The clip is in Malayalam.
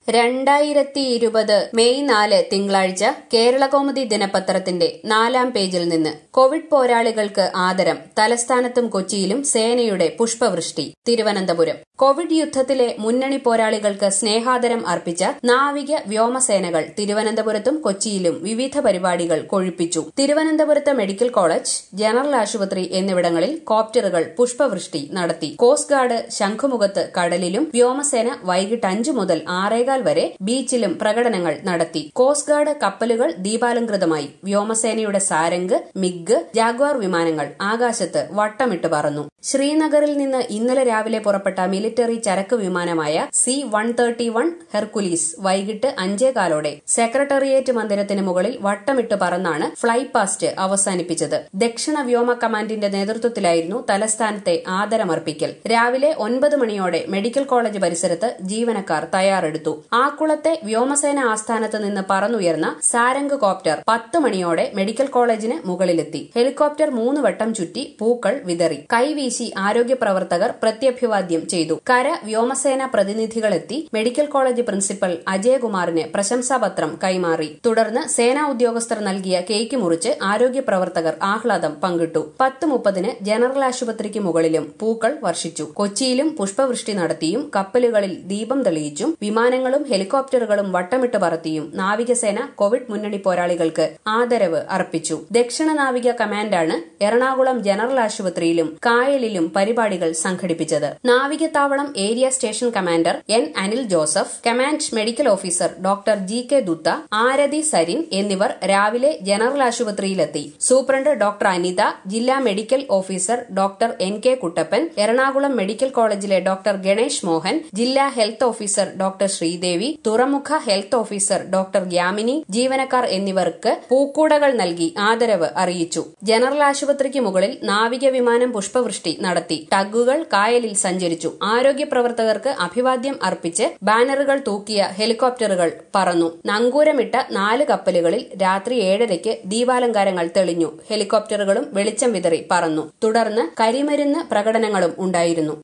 രണ്ടായിരത്തി ഇരുപത് മെയ് നാല് തിങ്കളാഴ്ച കേരളകൗമുദി ദിനപത്രത്തിന്റെ നാലാം പേജിൽ നിന്ന് കോവിഡ് പോരാളികൾക്ക് ആദരം തലസ്ഥാനത്തും കൊച്ചിയിലും സേനയുടെ പുഷ്പവൃഷ്ടി തിരുവനന്തപുരം കോവിഡ് യുദ്ധത്തിലെ മുന്നണി പോരാളികൾക്ക് സ്നേഹാദരം അർപ്പിച്ച നാവിക വ്യോമസേനകൾ തിരുവനന്തപുരത്തും കൊച്ചിയിലും വിവിധ പരിപാടികൾ കൊഴുപ്പിച്ചു തിരുവനന്തപുരത്ത് മെഡിക്കൽ കോളേജ് ജനറൽ ആശുപത്രി എന്നിവിടങ്ങളിൽ കോപ്റ്ററുകൾ പുഷ്പവൃഷ്ടി നടത്തി കോസ്റ്റ് ഗാർഡ് ശംഖുമുഖത്ത് കടലിലും വ്യോമസേന വൈകിട്ട് അഞ്ചു മുതൽ ആറേകാൽ വരെ ബീച്ചിലും പ്രകടനങ്ങൾ നടത്തി കോസ്റ്റ് ഗാർഡ് കപ്പലുകൾ ദീപാലംകൃതമായി വ്യോമസേനയുടെ സാരംഗ് മിഗ് ജാഗ്വാർ വിമാനങ്ങൾ ആകാശത്ത് വട്ടമിട്ട് പറന്നു ശ്രീനഗറിൽ നിന്ന് ഇന്നലെ രാവിലെ പുറപ്പെട്ട മിലിറ്ററി ചരക്ക് വിമാനമായ C one thirty one Hercules വൈകിട്ട് അഞ്ചേകാലോടെ സെക്രട്ടേറിയറ്റ് മന്ദിരത്തിന് മുകളിൽ വട്ടമിട്ട് പറന്നാണ് ഫ്ലൈ പാസ്റ്റ് അവസാനിപ്പിച്ചത് ദക്ഷിണ വ്യോമ കമാൻഡിന്റെ നേതൃത്വത്തിലായിരുന്നു തലസ്ഥാനത്തെ ആദരമർപ്പിക്കൽ രാവിലെ ഒൻപത് മണിയോടെ മെഡിക്കൽ കോളേജ് പരിസരത്ത് ജീവനക്കാർ തയ്യാറെടുത്തു ആക്കുളത്തെ വ്യോമസേന ആസ്ഥാനത്ത് നിന്ന് പറന്നുയർന്ന സാരംഗ് കോപ്റ്റർ പത്ത് മണിയോടെ മെഡിക്കൽ കോളേജിന് മുകളിലെത്തി ഹെലികോപ്റ്റർ മൂന്ന് വട്ടം ചുറ്റി പൂക്കൾ വിതറി കൈവീശി ആരോഗ്യ പ്രവർത്തകർ പ്രത്യഭിവാദ്യം ചെയ്തു കര വ്യോമസേന പ്രതിനിധികളെത്തി മെഡിക്കൽ കോളേജ് പ്രിൻസിപ്പൽ അജയകുമാറിന് പ്രശംസാപത്രം കൈമാറി തുടർന്ന് സേനാ ഉദ്യോഗസ്ഥർ നൽകിയ കേക്ക് മുറിച്ച് ആരോഗ്യ പ്രവർത്തകർ ആഹ്ലാദം പങ്കിട്ടു പത്ത് മുപ്പതിന് ജനറൽ ആശുപത്രിക്ക് മുകളിലും പൂക്കൾ വർഷിച്ചു കൊച്ചിയിലും പുഷ്പവൃഷ്ടി നടത്തിയും കപ്പലുകളിൽ ദീപം തെളിയിച്ചും വിമാനങ്ങളും ഹെലികോപ്റ്ററുകളും വട്ടമിട്ട് പറത്തിയും നാവികസേന കോവിഡ് മുന്നണി പോരാളികൾക്ക് ആദരവ് അർപ്പിച്ചു ദക്ഷിണ നാവിക കമാൻഡാണ് എറണാകുളം ജനറൽ ആശുപത്രിയിലും കായലിലും പരിപാടികൾ സംഘടിപ്പിച്ചത് നാവികത്താവളം area station commander N Anil Joseph command medical officer doctor G K Dutta Arathi Sarin എന്നിവർ രാവിലെ ജനറൽ ആശുപത്രിയിലെത്തി സൂപ്രണ്ട് ഡോക്ടർ അനിത ജില്ലാ medical officer doctor N K Kuttappan Ernakulam medical കോളേജിലെ ഡോക്ടർ ഗണേഷ് മോഹൻ ജില്ലാ ഹെൽത്ത് ഓഫീസർ ഡോക്ടർ ശ്രീദേവി തുറമുഖ ഹെൽത്ത് ഓഫീസർ ഡോക്ടർ ഗ്യാമിനി ജീവനക്കാർ എന്നിവർക്ക് പൂക്കൂടകൾ നൽകി ആദരവ് അറിയിച്ചു ജനറൽ ആശുപത്രിക്ക് മുകളിൽ നാവിക വിമാനം പുഷ്പവൃഷ്ടി നടത്തി ടഗുകൾ കായലിൽ സഞ്ചരിച്ചു ആരോഗ്യ പ്രവർത്തകർക്ക് അഭിവാദ്യം അർപ്പിച്ച് ബാനറുകൾ തൂക്കിയ ഹെലികോപ്റ്ററുകൾ പറന്നു നങ്കൂരമിട്ട നാല് കപ്പലുകളിൽ രാത്രി ഏഴരയ്ക്ക് ദീപാലങ്കാരങ്ങൾ തെളിഞ്ഞു ഹെലികോപ്റ്ററുകളും വെളിച്ചം വിതറി പറന്നു തുടർന്ന് കരിമരുന്ന് പ്രകടനങ്ങളും ഉണ്ടായിരുന്നു